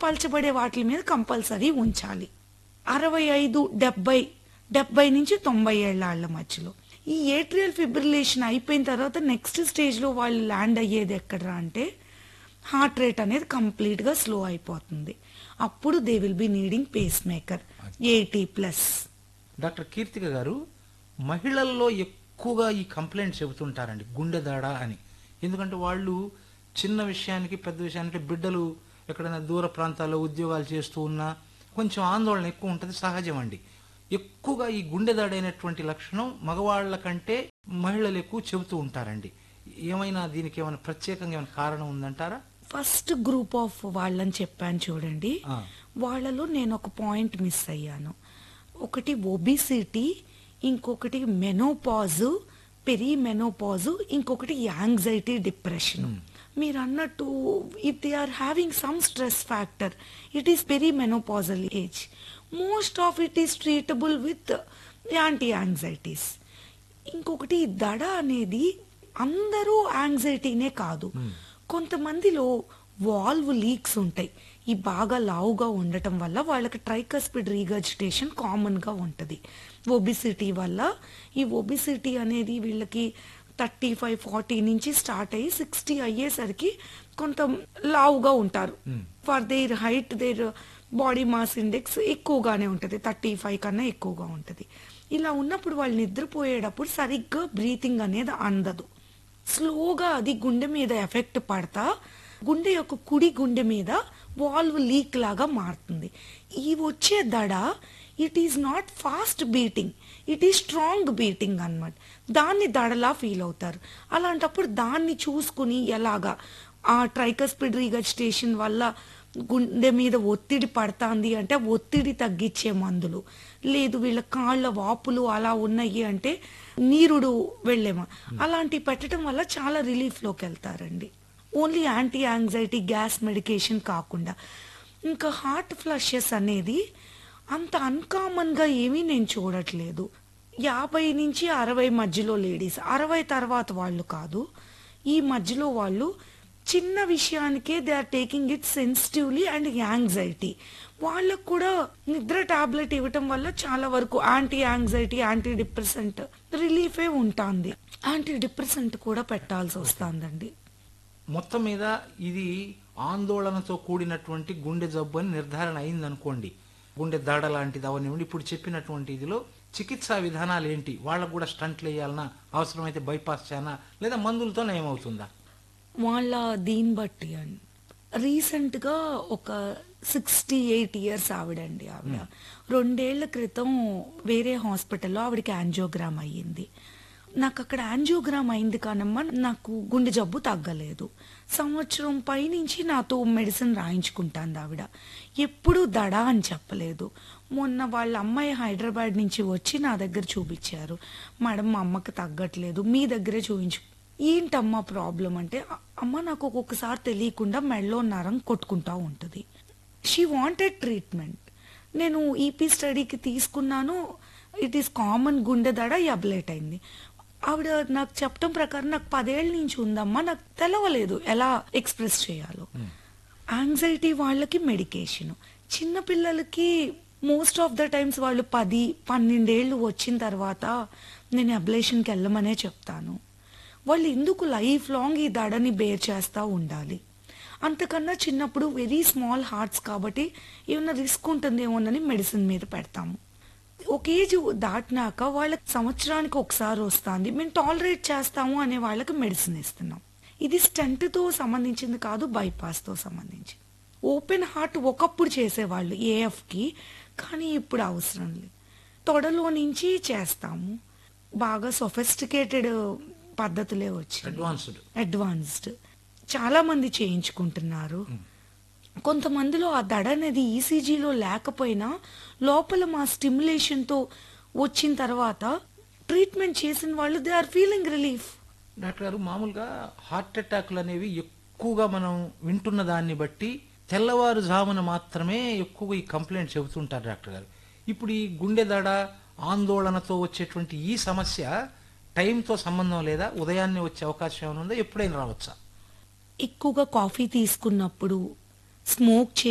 పలచబడే వాటి మీద కంపల్సరీ ఉంచాలి అరవై ఐదు డెబ్బై డెబ్బై నుంచి తొంభై ఏళ్ళ వాళ్ళ మధ్యలో ఈ ఏట్రియల్ ఫిబ్రిలేషన్ అయిపోయిన తర్వాత నెక్స్ట్ స్టేజ్లో వాళ్ళు ల్యాండ్ అయ్యేది ఎక్కడరా అంటే హార్ట్ రేట్ అనేది కంప్లీట్గా స్లో అయిపోతుంది అప్పుడు they will be needing pacemaker eighty plus doctor Keerthika garu మహిళల్లో ఎక్కువగా ఈ కంప్లైంట్ చెబుతుంటారండి గుండె దాడ అని ఎందుకంటే వాళ్ళు చిన్న విషయానికి పెద్ద విషయానికి బిడ్డలు ఎక్కడైనా దూర ప్రాంతాల్లో ఉద్యోగాలు చేస్తూ ఉన్నా కొంచెం ఆందోళన ఎక్కువ ఉంటుంది సహజం అండి ఎక్కువగా ఈ గుండె దాడైనటువంటి లక్షణం మగవాళ్ళ కంటే మహిళలు ఎక్కువ చెబుతూ ఉంటారండి ఏమైనా దీనికి ఏమైనా ప్రత్యేకంగా ఏమైనా కారణం ఉందంటారా ఫస్ట్ గ్రూప్ ఆఫ్ వాళ్ళని చెప్పాను చూడండి ఆ. వాళ్ళలో నేను ఒక పాయింట్ మిస్ అయ్యాను ఒకటి ఒబిసిటీ ఇంకొకటి మెనోపాజ్ పెరి మెనోపాజ్ ఇంకొకటి యాంగ్జైటీ డిప్రెషన్ మీరు అన్నట్టు if they are having some stress factor it is perimenopausal age most of it is treatable with anti anxieties ఇంకొకటి ఈ దడ అనేది అందరూ యాంగ్జైటీనే కాదు కొంతమందిలో వాల్వ్ లీక్స్ ఉంటాయి ఈ బాగా లావుగా ఉండటం వల్ల వాళ్ళకి ట్రైకస్పిడ్ రీగజిటేషన్ కామన్ గా ఉంటది ఒబిసిటీ వల్ల ఈ ఒబిసిటీ అనేది వీళ్ళకి థర్టీ ఫైవ్ ఫార్టీ నుంచి స్టార్ట్ అయ్యి సిక్స్టీ అయ్యేసరికి కొంత లావుగా ఉంటారు for their height their body mass index ఎక్కువగానే ఉంటది థర్టీ ఫైవ్ కన్నా ఎక్కువగా ఉంటది ఇలా ఉన్నప్పుడు వాళ్ళు నిద్రపోయేటప్పుడు సరిగ్గా బ్రీతింగ్ అనేది అందదు స్లోగా అది గుండె మీద ఎఫెక్ట్ పడతా గుండె యొక్క కుడి గుండె మీద వాల్వ్ లీక్ లాగా మారుతుంది ఈ వచ్చే దడ it is not fast beating it is strong beating అన్నమాట దాన్ని దడలా ఫీల్ అవుతారు అలాంటప్పుడు దాన్ని చూసుకుని ఎలాగా ఆ ట్రైకస్పిడ్ రీగజిటేషన్ వల్ల గుండె మీద ఒత్తిడి పడుతుంది అంటే ఒత్తిడి తగ్గించే మందులు లేదు వీళ్ళ కాళ్ళ వాపులు అలా ఉన్నాయి అంటే నీరుడు వెళ్ళేమా అలాంటివి పెట్టడం వల్ల చాలా రిలీఫ్ లోకి వెళ్తారండి only anti anxiety gas medication కాకుండా ఇంకా హార్ట్ ఫ్లషెస్ అనేది అంత అన్కామన్ గా ఏమీ నేను చూడట్లేదు యాభై నుంచి అరవై మధ్యలో లేడీస్ అరవై తర్వాత వాళ్ళు కాదు ఈ మధ్యలో వాళ్ళు చిన్న విషయానికే they are taking it sensitively and anxiety వాళ్ళకు కూడా నిద్ర టాబ్లెట్ ఇవ్వటం వల్ల చాలా వరకు యాంటీ యాంగ్జైటీ యాంటీ డిప్రెసెంట్ రిలీఫే ఉంటుంది యాంటీ డిప్రెసెంట్ కూడా పెట్టాల్సి వస్తుందండి మొత్తం మీద ఇది ఆందోళనతో కూడినటువంటి గుండె జబ్బు అని నిర్ధారణ అయింది అనుకోండి గుండె దాడ లాంటిది అవనివ్వండి ఇప్పుడు చెప్పినటువంటి ఇదిలో చికిత్సా విధానాలు ఏంటి వాళ్ళకు కూడా స్టంట్లు వేయాలన్నా అవసరమైతే బైపాస్ చేయనా లేదా మందులతో ఏమవుతుందా వాళ్ళ దీన్ని బట్టి అండి రీసెంట్ గా ఒక సిక్స్టీ ఎయిట్ ఇయర్స్ ఆవిడండి ఆవిడ రెండేళ్ల క్రితం వేరే హాస్పిటల్లో ఆవిడకి యాంజియోగ్రామ్ అయ్యింది నాకు అక్కడ యాంజియోగ్రామ్ అయింది కానమ్మా నాకు గుండె జబ్బు తగ్గలేదు సంవత్సరం పైనుంచి నాతో మెడిసిన్ రాయించుకుంటాంది ఆవిడ ఎప్పుడూ దడ అని చెప్పలేదు మొన్న వాళ్ళ అమ్మాయి హైదరాబాద్ నుంచి వచ్చి నా దగ్గర చూపించారు మేడం మా అమ్మకి తగ్గట్లేదు మీ దగ్గరే చూపించు ఏంటమ్మా ప్రాబ్లం అంటే "అ- అమ్మ నాకు ఒక్కొక్కసారి తెలియకుండా మెడలో నరం కొట్టుకుంటా ఉంటుంది షీ వాంటెడ్ ట్రీట్మెంట్ నేను ఈపీ స్టడీకి తీసుకున్నాను ఇట్ ఈస్ కామన్ గుండె దడ అబ్లేట్ అయింది ఆవిడ నాకు చెప్పడం ప్రకారం నాకు పదేళ్ళ నుంచి ఉందమ్మా నాకు తెలవలేదు ఎలా ఎక్స్ప్రెస్ చేయాలో యాంగ్జైటీ వాళ్ళకి మెడికేషన్ చిన్న పిల్లలకి మోస్ట్ ఆఫ్ ద టైమ్స్ వాళ్ళు పది పన్నెండేళ్ళు వచ్చిన తర్వాత నేను అబ్లేషన్కి వెళ్ళమనే చెప్తాను వాళ్ళు ఎందుకు లైఫ్ లాంగ్ ఈ దడని బేర్ చేస్తూ ఉండాలి అంతకన్నా చిన్నప్పుడు వెరీ స్మాల్ హార్ట్స్ కాబట్టి ఏమైనా రిస్క్ ఉంటుందేమోనని మెడిసిన్ మీద పెడతాము ఒక ఏజ్ దాటినాక వాళ్ళకి సంవత్సరానికి ఒకసారి వస్తుంది మేము టాలరేట్ చేస్తాము అనే వాళ్ళకి మెడిసిన్ ఇస్తున్నాం ఇది స్టంట్ తో సంబంధించింది కాదు బైపాస్ తో సంబంధించింది ఓపెన్ హార్ట్ ఒకప్పుడు చేసేవాళ్ళు ఏఎఫ్ కి కానీ ఇప్పుడు అవసరం లేదు తొడలో నుంచి చేస్తాము బాగా సొఫిస్టికేటెడ్ పద్ధతులే వచ్చాయి అడ్వాన్స్డ్ అడ్వాన్స్డ్ చాలా మంది చేయించుకుంటున్నారు కొంతమందిలో ఆ దడ అనేది ఈసీజీలో లేకపోయినా లోపల మా స్టిమ్యులేషన్ తో వచ్చిన తర్వాత ట్రీట్మెంట్ చేసిన వాళ్ళు they are feeling relief doctor garu మామూలుగా హార్ట్ అటాక్లు అనేవి ఎక్కువగా మనం వింటున్న దాన్ని బట్టి తెల్లవారుజామున మాత్రమే ఎక్కువగా ఈ కంప్లైంట్ చెబుతుంటారు డాక్టర్ గారు ఇప్పుడు ఈ గుండె దడ ఆందోళనతో వచ్చేటువంటి ఈ సమస్య టైంతో సంబంధం లేదా ఉదయాన్నే వచ్చే అవకాశం ఏమైనా ఉందా ఎప్పుడైనా రావచ్చా ఎక్కువగా కాఫీ తీసుకున్నప్పుడు స్మోక్